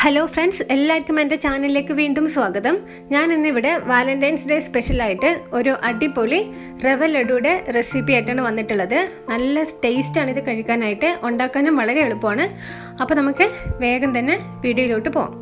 hello friends എല്ലാവർക്കും എൻ്റെ ചാനലിലേക്ക് വീണ്ടും സ്വാഗതം ഞാൻ ഇന്നിവിടെ വാലന്റൈൻസ് ഡേ സ്പെഷ്യലായിട്ട് ഒരു അടിപൊളി റവ ലഡുയുടെ റെസിപ്പി ആയിട്ടാണ് വന്നിട്ടുള്ളത് നല്ല ടേസ്റ്റാണ് ഇത് കഴിക്കാനായിട്ട് ഉണ്ടാക്കാനും വളരെ എളുപ്പമാണ് അപ്പോൾ നമുക്ക് വേഗം തന്നെ വീഡിയോയിലോട്ട് പോകാം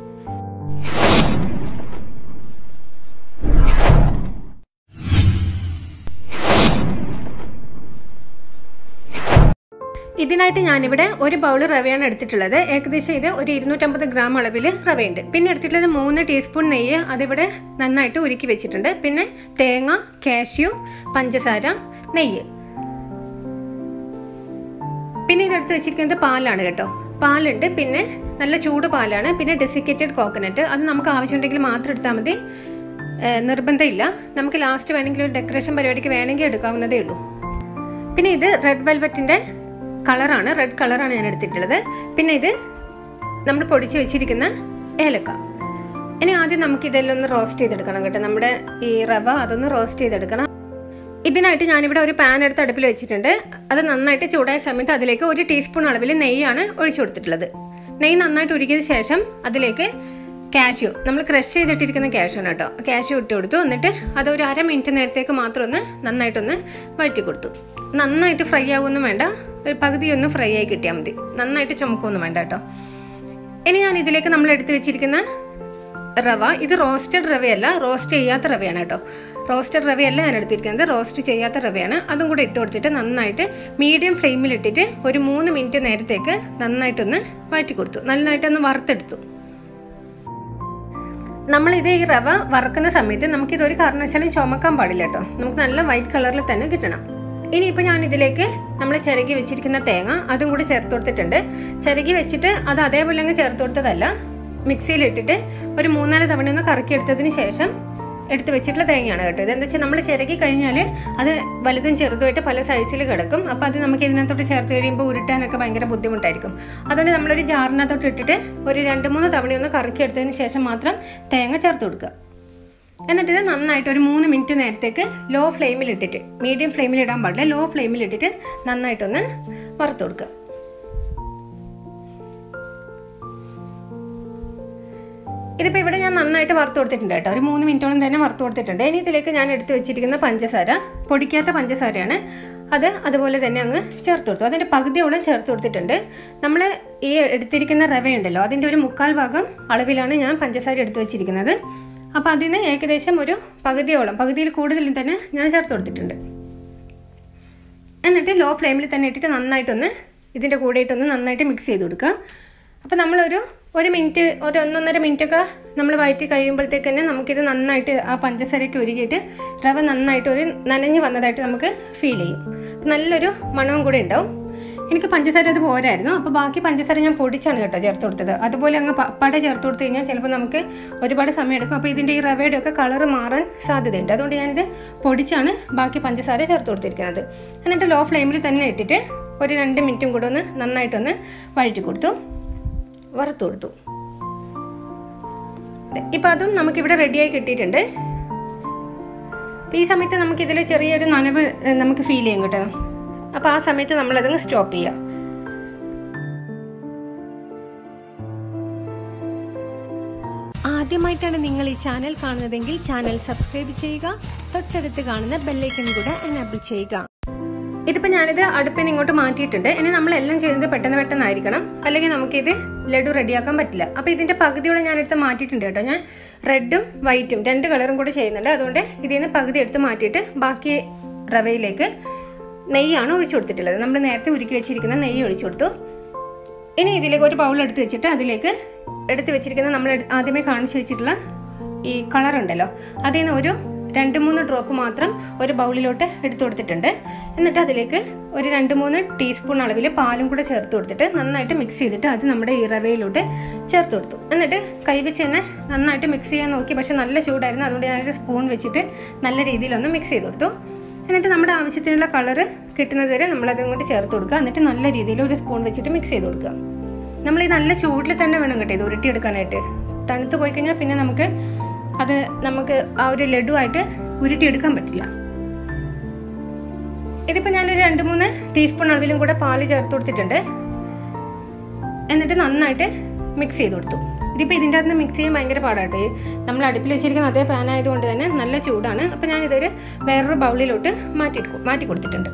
ഇതിനായിട്ട് ഞാനിവിടെ ഒരു ബൗൾ റവയാണ് എടുത്തിട്ടുള്ളത് ഏകദേശം ഇത് ഒരു ഇരുന്നൂറ്റമ്പത് ഗ്രാം അളവിൽ റവയുണ്ട് പിന്നെ എടുത്തിട്ടുള്ളത് മൂന്ന് ടീസ്പൂൺ നെയ്യ് അതിവിടെ നന്നായിട്ട് ഉരുക്കി വെച്ചിട്ടുണ്ട് പിന്നെ തേങ്ങ കാഷ്യൂ പഞ്ചസാര നെയ്യ് പിന്നെ ഇതെടുത്ത് വെച്ചിരിക്കുന്നത് പാലാണ് കേട്ടോ പാലുണ്ട് പിന്നെ നല്ല ചൂട് പാലാണ് പിന്നെ ഡെസിക്കേറ്റഡ് കോക്കനട്ട് അത് നമുക്ക് ആവശ്യമുണ്ടെങ്കിൽ മാത്രം എടുത്താൽ മതി നിർബന്ധമില്ല നമുക്ക് ലാസ്റ്റ് വേണമെങ്കിൽ ഒരു ഡെക്കറേഷൻ പരിപാടിക്ക് വേണമെങ്കിൽ എടുക്കാവുന്നതേ ഉള്ളൂ പിന്നെ ഇത് റെഡ് വെൽവെറ്റിൻ്റെ കളറാണ് റെഡ് കളറാണ് ഞാൻ എടുത്തിട്ടുള്ളത് പിന്നെ ഇത് നമ്മൾ പൊടിച്ച് വെച്ചിരിക്കുന്ന ഏലക്ക ഇനി ആദ്യം നമുക്ക് ഇതെല്ലാം ഒന്ന് റോസ്റ്റ് ചെയ്തെടുക്കണം കേട്ടോ നമ്മുടെ ഈ റവ അതൊന്ന് റോസ്റ്റ് ചെയ്തെടുക്കണം ഇതിനായിട്ട് ഞാനിവിടെ ഒരു പാൻ എടുത്ത് അടുപ്പിൽ വെച്ചിട്ടുണ്ട് അത് നന്നായിട്ട് ചൂടായ സമയത്ത് അതിലേക്ക് ഒരു ടീസ്പൂൺ അളവിൽ നെയ്യാണ് ഒഴിച്ചു കൊടുത്തിട്ടുള്ളത് നെയ്യ് നന്നായിട്ട് ഉരുക്കിയതിന് ശേഷം അതിലേക്ക് കാഷ്യൂ നമ്മൾ ക്രഷ് ചെയ്തിട്ടിരിക്കുന്ന കാഷ്യൂ കേട്ടോ കാഷ്യൂ ഇട്ട് കൊടുത്തു എന്നിട്ട് അത് ഒരു അര മിനിറ്റ് നേരത്തേക്ക് മാത്രം ഒന്ന് നന്നായിട്ടൊന്ന് വഴറ്റി കൊടുത്തു നന്നായിട്ട് ഫ്രൈ ആവുമൊന്നും വേണ്ട ഒരു പകുതി ഒന്ന് ഫ്രൈ ആയി കിട്ടിയാൽ മതി നന്നായിട്ട് ചുമക്കൊന്നും വേണ്ട കേട്ടോ ഇനി ഞാൻ ഇതിലേക്ക് നമ്മൾ എടുത്തു വെച്ചിരിക്കുന്ന റവ ഇത് റോസ്റ്റഡ് റവയല്ല റോസ്റ്റ് ചെയ്യാത്ത റവയാണ് കേട്ടോ റോസ്റ്റഡ് റവയല്ല ഞാൻ എടുത്തിരിക്കുന്നത് റോസ്റ്റ് ചെയ്യാത്ത റവയാണ് അതും കൂടെ ഇട്ട് കൊടുത്തിട്ട് നന്നായിട്ട് മീഡിയം ഫ്ലെയിമിൽ ഇട്ടിട്ട് ഒരു മൂന്ന് മിനിറ്റ് നേരത്തേക്ക് നന്നായിട്ടൊന്ന് വഴറ്റി കൊടുത്തു നന്നായിട്ടൊന്ന് വറുത്തെടുത്തു നമ്മളിത് ഈ റവ വറക്കുന്ന സമയത്ത് നമുക്കിത് ഒരു കാരണവശാലും ചുമക്കാൻ പാടില്ല കേട്ടോ നമുക്ക് നല്ല വൈറ്റ് കളറിൽ തന്നെ കിട്ടണം ഇനിയിപ്പോൾ ഞാൻ ഇതിലേക്ക് നമ്മൾ ചിരകി വെച്ചിരിക്കുന്ന തേങ്ങ അതും കൂടി ചേർത്ത് കൊടുത്തിട്ടുണ്ട് ചിരകി വെച്ചിട്ട് അത് അതേപോലെ അങ്ങ് ചേർത്ത് കൊടുത്തതല്ല മിക്സിയിൽ ഇട്ടിട്ട് ഒരു മൂന്നാല് തവണ ഒന്ന് കറക്കി എടുത്തതിന് ശേഷം എടുത്ത് വെച്ചിട്ടുള്ള തേങ്ങയാണ് കേട്ടോ ഇതെന്താ വെച്ചാൽ നമ്മൾ ചിരകി കഴിഞ്ഞാൽ അത് വലുതും ചെറുതുമായിട്ട് പല സൈസിൽ കിടക്കും അപ്പോൾ അത് നമുക്ക് ഇതിനകത്തോട്ട് ചേർത്ത് കഴിയുമ്പോൾ ഉരുട്ടാനൊക്കെ ഭയങ്കര ബുദ്ധിമുട്ടായിരിക്കും അതുകൊണ്ട് നമ്മളൊരു ജാറിനകത്തോട്ട് ഇട്ടിട്ട് ഒരു രണ്ട് മൂന്ന് തവണ ഒന്ന് കറക്കി എടുത്തതിന് ശേഷം മാത്രം തേങ്ങ ചേർത്ത് കൊടുക്കുക എന്നിട്ട് ഇത് നന്നായിട്ട് ഒരു മൂന്ന് മിനിറ്റ് നേരത്തേക്ക് ലോ ഫ്ലെയിമിൽ ഇട്ടിട്ട് മീഡിയം ഫ്ലെയിമിൽ ഇടാൻ പാടില്ല ലോ ഫ്ലെയിമിൽ ഇട്ടിട്ട് നന്നായിട്ടൊന്ന് വറുത്ത് കൊടുക്കുക ഇതിപ്പോൾ ഇവിടെ ഞാൻ നന്നായിട്ട് വറുത്ത് കൊടുത്തിട്ടുണ്ട് കേട്ടോ ഒരു മൂന്ന് മിനിറ്റോളം തന്നെ വറുത്ത് കൊടുത്തിട്ടുണ്ട് ഇനി ഇതിലേക്ക് ഞാൻ എടുത്ത് വെച്ചിരിക്കുന്ന പഞ്ചസാര പൊടിക്കാത്ത പഞ്ചസാരയാണ് അത് അതുപോലെ തന്നെ അങ്ങ് ചേർത്ത് കൊടുത്തു അതിൻ്റെ പകുതിയോളം ചേർത്ത് കൊടുത്തിട്ടുണ്ട് നമ്മൾ ഈ എടുത്തിരിക്കുന്ന റവയുണ്ടല്ലോ അതിൻ്റെ ഒരു മുക്കാൽ ഭാഗം അളവിലാണ് ഞാൻ പഞ്ചസാര എടുത്ത് വെച്ചിരിക്കുന്നത് അപ്പോൾ അതിന് ഏകദേശം ഒരു പകുതിയോളം പകുതിയിൽ കൂടുതൽ തന്നെ ഞാൻ ചേർത്ത് കൊടുത്തിട്ടുണ്ട് എന്നിട്ട് ലോ ഫ്ലെയിമിൽ തന്നെ ഇട്ടിട്ട് നന്നായിട്ടൊന്ന് ഇതിൻ്റെ കൂടെ ഇട്ടൊന്ന് നന്നായിട്ട് മിക്സ് ചെയ്ത് കൊടുക്കുക അപ്പോൾ നമ്മളൊരു ഒരു മിനിറ്റ് ഒരു ഒന്നൊന്നര മിനിറ്റൊക്കെ നമ്മൾ വയറ്റി കഴിയുമ്പോഴത്തേക്ക് തന്നെ നമുക്കിത് നന്നായിട്ട് ആ പഞ്ചസാരയ്ക്ക് ഒരുക്കിയിട്ട് റവ നന്നായിട്ട് ഒരു നനഞ്ഞ് വന്നതായിട്ട് നമുക്ക് ഫീൽ ചെയ്യും നല്ലൊരു മണവും കൂടെ ഉണ്ടാവും എനിക്ക് പഞ്ചസാര അത് പോരായിരുന്നു അപ്പോൾ ബാക്കി പഞ്ചസാര ഞാൻ പൊടിച്ചാണ് കേട്ടോ ചേർത്ത് കൊടുത്തത് അതുപോലെ അങ്ങ് പട ചേർത്ത് കൊടുത്തു കഴിഞ്ഞാൽ ചിലപ്പോൾ നമുക്ക് ഒരുപാട് സമയം എടുക്കും അപ്പോൾ ഇതിൻ്റെ ഈ റവയുടെ ഒക്കെ കളർ മാറാൻ സാധ്യതയുണ്ട് അതുകൊണ്ട് ഞാനിത് പൊടിച്ചാണ് ബാക്കി പഞ്ചസാര ചേർത്ത് കൊടുത്തിരിക്കുന്നത് എന്നിട്ട് ലോ ഫ്ലെയിമിൽ തന്നെ ഇട്ടിട്ട് ഒരു രണ്ട് മിനിറ്റും കൂടെ ഒന്ന് നന്നായിട്ടൊന്ന് വഴറ്റി കൊടുത്തു വറുത്ത് കൊടുത്തു ഇപ്പം അതും നമുക്കിവിടെ റെഡിയായി കിട്ടിയിട്ടുണ്ട് ഈ സമയത്ത് നമുക്കിതിൽ ചെറിയൊരു നനവ് നമുക്ക് ഫീൽ ചെയ്യും കേട്ടോ അപ്പോൾ ആ സമയത്ത് നമ്മളതങ്ങ് സ്റ്റോപ്പ് ചെയ്യുക ആദ്യമായിട്ടാണ് നിങ്ങൾ ഈ ചാനൽ കാണുന്നതെങ്കിൽ ചാനൽ സബ്സ്ക്രൈബ് ചെയ്യുക തൊട്ടടുത്ത് കാണുന്ന ബെല്ലൈക്കൺ കൂടെ എനാബിൾ ചെയ്യുക ഇതിപ്പോൾ ഞാനിത് അടുപ്പിന് ഇങ്ങോട്ട് മാറ്റിയിട്ടുണ്ട് ഇനി നമ്മളെല്ലാം ചെയ്യുന്നത് പെട്ടെന്ന് പെട്ടെന്നായിരിക്കണം അല്ലെങ്കിൽ നമുക്കിത് ലഡു റെഡിയാക്കാൻ പറ്റില്ല അപ്പോൾ ഇതിൻ്റെ പകുതിയോടെ ഞാനെടുത്ത് മാറ്റിയിട്ടുണ്ട് കേട്ടോ ഞാൻ റെഡും വൈറ്റും രണ്ട് കളറും കൂടെ ചെയ്യുന്നുണ്ട് അതുകൊണ്ട് ഇതിൽ നിന്ന് പകുതി എടുത്ത് മാറ്റിയിട്ട് ബാക്കി റവയിലേക്ക് നെയ്യാണ് ഒഴിച്ചു കൊടുത്തിട്ടുള്ളത് നമ്മൾ നേരത്തെ ഉരുക്കി വെച്ചിരിക്കുന്ന നെയ്യ് ഒഴിച്ചു കൊടുത്തു ഇനി ഇതിലേക്ക് ഒരു ബൗൾ എടുത്ത് വെച്ചിട്ട് അതിലേക്ക് എടുത്ത് വെച്ചിരിക്കുന്ന നമ്മൾ ആദ്യമേ കാണിച്ചു വെച്ചിട്ടുള്ള ഈ കളർ ഉണ്ടല്ലോ അതിൽ നിന്ന് ഒരു രണ്ട് മൂന്ന് ഡ്രോപ്പ് മാത്രം ഒരു ബൗളിലോട്ട് എടുത്തു കൊടുത്തിട്ടുണ്ട് എന്നിട്ട് അതിലേക്ക് ഒരു രണ്ട് മൂന്ന് ടീസ്പൂൺ അളവിൽ പാലും കൂടെ ചേർത്ത് കൊടുത്തിട്ട് നന്നായിട്ട് മിക്സ് ചെയ്തിട്ട് അത് നമ്മുടെ ഈ റവയിലോട്ട് ചേർത്ത് കൊടുത്തു എന്നിട്ട് കൈവച്ച് തന്നെ നന്നായിട്ട് മിക്സ് ചെയ്യാൻ നോക്കി പക്ഷെ നല്ല ചൂടായിരുന്നു അതുകൊണ്ട് ഞാനൊരു സ്പൂൺ വെച്ചിട്ട് നല്ല രീതിയിലൊന്ന് മിക്സ് ചെയ്ത് കൊടുത്തു എന്നിട്ട് നമ്മുടെ ആവശ്യത്തിനുള്ള കളറ് കിട്ടുന്നത് വരെ നമ്മളത് ഇങ്ങോട്ട് ചേർത്ത് കൊടുക്കുക എന്നിട്ട് നല്ല രീതിയിൽ ഒരു സ്പൂൺ വെച്ചിട്ട് മിക്സ് ചെയ്ത് കൊടുക്കുക നമ്മൾ ഈ നല്ല ചൂടിൽ തന്നെ വേണം കേട്ടോ ഇത് ഉരുട്ടിയെടുക്കാനായിട്ട് തണുത്ത് പോയി കഴിഞ്ഞാൽ പിന്നെ നമുക്ക് അത് നമുക്ക് ആ ഒരു ലഡുവായിട്ട് ഉരുട്ടിയെടുക്കാൻ പറ്റില്ല ഇതിപ്പോൾ ഞാനൊരു രണ്ട് മൂന്ന് ടീസ്പൂൺ അളവിലും കൂടെ പാല് ചേർത്ത് കൊടുത്തിട്ടുണ്ട് എന്നിട്ട് നന്നായിട്ട് മിക്സ് ചെയ്ത് കൊടുത്തു ഇതിപ്പോൾ ഇതിൻ്റെ അകത്ത് മിക്സ് ചെയ്യാൻ ഭയങ്കര പാടാട്ടെ നമ്മൾ അടുപ്പിൽ വെച്ചിരിക്കുന്ന അതേ പാൻ ആയതുകൊണ്ട് തന്നെ നല്ല ചൂടാണ് അപ്പോൾ ഞാനിതൊരു വേറൊരു ബൗളിലോട്ട് മാറ്റി മാറ്റി കൊടുത്തിട്ടുണ്ട്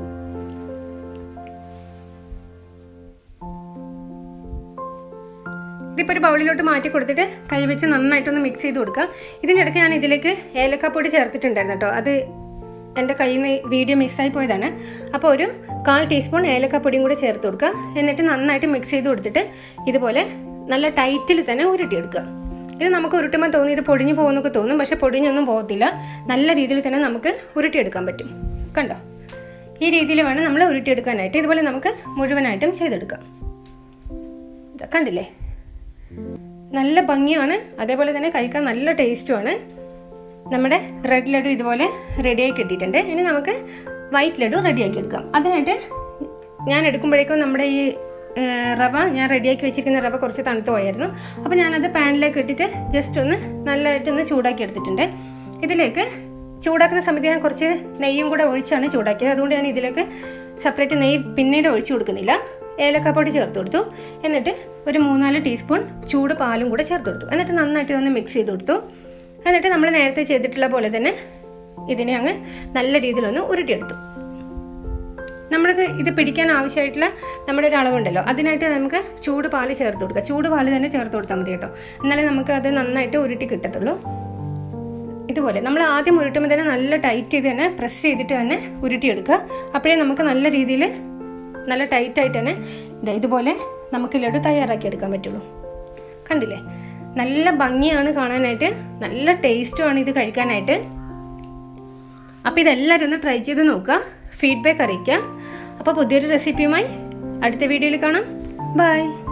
ഇതിപ്പോൾ ഒരു ബൗളിലോട്ട് മാറ്റി കൊടുത്തിട്ട് കൈ വെച്ച് നന്നായിട്ടൊന്ന് മിക്സ് ചെയ്ത് കൊടുക്കുക ഇതിനിടയ്ക്ക് ഞാൻ ഇതിലേക്ക് ഏലക്കാപ്പൊടി ചേർത്തിട്ടുണ്ടായിരുന്നു കേട്ടോ അത് എൻ്റെ കയ്യിൽ നിന്ന് വീഡിയോ മിസ്സായി പോയതാണ് അപ്പോൾ ഒരു കാൽ ടീസ്പൂൺ ഏലക്കാപ്പൊടിയും കൂടി ചേർത്ത് കൊടുക്കുക എന്നിട്ട് നന്നായിട്ട് മിക്സ് ചെയ്ത് കൊടുത്തിട്ട് ഇതുപോലെ നല്ല ടൈറ്റിൽ തന്നെ ഉരുട്ടിയെടുക്കുക ഇത് നമുക്ക് ഉരുട്ടുമ്പോൾ തോന്നി ഇത് പൊടിഞ്ഞു പോകുന്നൊക്കെ തോന്നും പക്ഷെ പൊടിഞ്ഞൊന്നും പോകത്തില്ല നല്ല രീതിയിൽ തന്നെ നമുക്ക് ഉരുട്ടിയെടുക്കാൻ പറ്റും കണ്ടോ ഈ രീതിയിൽ വേണം നമ്മൾ ഉരുട്ടിയെടുക്കാനായിട്ട് ഇതുപോലെ നമുക്ക് മുഴുവനായിട്ടും ചെയ്തെടുക്കാം കണ്ടില്ലേ നല്ല ഭംഗിയാണ് അതേപോലെ തന്നെ കഴിക്കാൻ നല്ല ടേസ്റ്റുമാണ് നമ്മുടെ റെഡ് ലഡു ഇതുപോലെ റെഡിയായി കിട്ടിയിട്ടുണ്ട് ഇനി നമുക്ക് വൈറ്റ് ലഡു റെഡിയാക്കി എടുക്കാം അതിനായിട്ട് ഞാൻ എടുക്കുമ്പോഴേക്കും നമ്മുടെ ഈ റവ ഞാൻ റെഡിയാക്കി വെച്ചിരിക്കുന്ന റവ കുറച്ച് തണുത്ത് പോയായിരുന്നു അപ്പോൾ ഞാനത് പാനിലേക്ക് ഇട്ടിട്ട് ജസ്റ്റ് ഒന്ന് നല്ലതായിട്ടൊന്ന് ചൂടാക്കി എടുത്തിട്ടുണ്ട് ഇതിലേക്ക് ചൂടാക്കുന്ന സമയത്ത് ഞാൻ കുറച്ച് നെയ്യും കൂടെ ഒഴിച്ചാണ് ചൂടാക്കിയത് അതുകൊണ്ട് ഞാൻ ഇതിലേക്ക് സെപ്പറേറ്റ് നെയ്യ് പിന്നീട് ഒഴിച്ചു കൊടുക്കുന്നില്ല ഏലക്കാപ്പൊടി ചേർത്ത് കൊടുത്തു എന്നിട്ട് ഒരു മൂന്നാല് ടീസ്പൂൺ ചൂട് പാലും കൂടെ ചേർത്ത് കൊടുത്തു എന്നിട്ട് നന്നായിട്ട് ഒന്ന് മിക്സ് ചെയ്ത് കൊടുത്തു എന്നിട്ട് നമ്മൾ നേരത്തെ ചെയ്തിട്ടുള്ള പോലെ തന്നെ ഇതിനെ അങ്ങ് നല്ല രീതിയിലൊന്ന് ഉരുട്ടിയെടുത്തു നമ്മൾക്ക് ഇത് പിടിക്കാൻ ആവശ്യമായിട്ടുള്ള നമ്മുടെ ഒരു അളവുണ്ടല്ലോ അതിനായിട്ട് നമുക്ക് ചൂട് പാല് ചേർത്ത് കൊടുക്കുക ചൂട് പാല് തന്നെ ചേർത്ത് കൊടുത്താൽ മതി കേട്ടോ എന്നാലേ നമുക്ക് അത് നന്നായിട്ട് ഉരുട്ടി കിട്ടത്തുള്ളൂ ഇതുപോലെ നമ്മൾ ആദ്യം ഉരുട്ടുമ്പോൾ തന്നെ നല്ല ടൈറ്റ് ചെയ്ത് തന്നെ പ്രസ് ചെയ്തിട്ട് തന്നെ ഉരുട്ടിയെടുക്കുക അപ്പോഴേ നമുക്ക് നല്ല രീതിയിൽ നല്ല ടൈറ്റായിട്ട് തന്നെ ഇതുപോലെ നമുക്ക് ലഡു തയ്യാറാക്കി എടുക്കാൻ പറ്റുള്ളൂ കണ്ടില്ലേ നല്ല ഭംഗിയാണ് കാണാനായിട്ട് നല്ല ടേസ്റ്റുമാണ് ഇത് കഴിക്കാനായിട്ട് അപ്പോൾ ഇതെല്ലാവരും ഒന്ന് ട്രൈ ചെയ്ത് നോക്കുക ഫീഡ്ബാക്ക് അറിയിക്കുക അപ്പോൾ പുതിയൊരു റെസിപ്പിയുമായി അടുത്ത വീഡിയോയിൽ കാണാം ബൈ